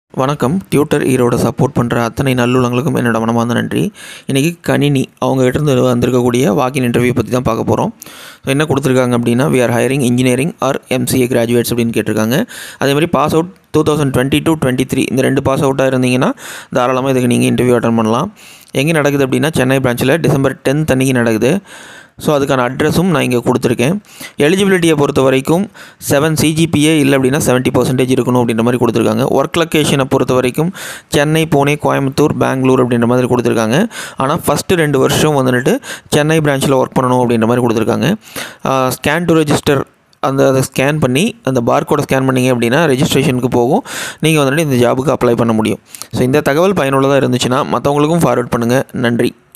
வணக்கம் tutor ஈரோட support பண்ணுற அத்தனை நல்லுள்ளங்களுக்கும் என்னோட மனமார்ந்த நன்றி இன்றைக்கி கணினி அவங்ககிட்ட இருந்து வந்திருக்கக்கூடிய வாக்கின் இன்டர்வியூ பற்றி தான் பார்க்க போகிறோம் ஸோ என்ன கொடுத்துருக்காங்க அப்படின்னா we are hiring engineering or MCA graduates அப்படின்னு கேட்டிருக்காங்க அதே மாதிரி pass out two thousand twenty two twenty three இந்த ரெண்டு பாஸ் அவுட்டாக இருந்தீங்கன்னா தாராளமாக இதுக்கு நீங்கள் இன்டர்வியூ அட்டன் பண்ணலாம் எங்கே நடக்குது அப்படின்னா சென்னை பிரான்ச்சில் டிசம்பர் டென்த் அன்றைக்கி நடக்குது ஸோ அதுக்கான அட்ரஸும் நான் இங்கே கொடுத்துருக்கேன் எலிஜிபிலிட்டியை பொறுத்த வரைக்கும் செவன் சிஜிபிஏ இல்லை அப்படின்னா செவன்ட்டி பர்சன்டேஜ் இருக்கணும் அப்படின்ற மாதிரி கொடுத்துருக்காங்க ஒர்க் லொக்கேஷனை பொறுத்த வரைக்கும் சென்னை புனே கோயம்புத்தூர் பெங்களூர் அப்படின்ற மாதிரி கொடுத்துருக்காங்க ஆனால் ஃபஸ்ட்டு ரெண்டு வருஷம் வந்துட்டு சென்னை பிரான்ச்சில் ஒர்க் பண்ணணும் அப்படின்ற மாதிரி கொடுத்துருக்காங்க ஸ்கேன் டு ரெஜிஸ்டர் அந்த அதை ஸ்கேன் பண்ணி அந்த பார்கோடை ஸ்கேன் பண்ணிங்க அப்படின்னா ரெஜிஸ்ட்ரேஷனுக்கு போகும் நீங்கள் வந்துட்டு இந்த ஜாபுக்கு அப்ளை பண்ண முடியும் ஸோ இந்த தகவல் பயனுள்ளதாக இருந்துச்சுன்னா மற்றவங்களுக்கும் ஃபார்வர்ட் பண்ணுங்கள் நன்றி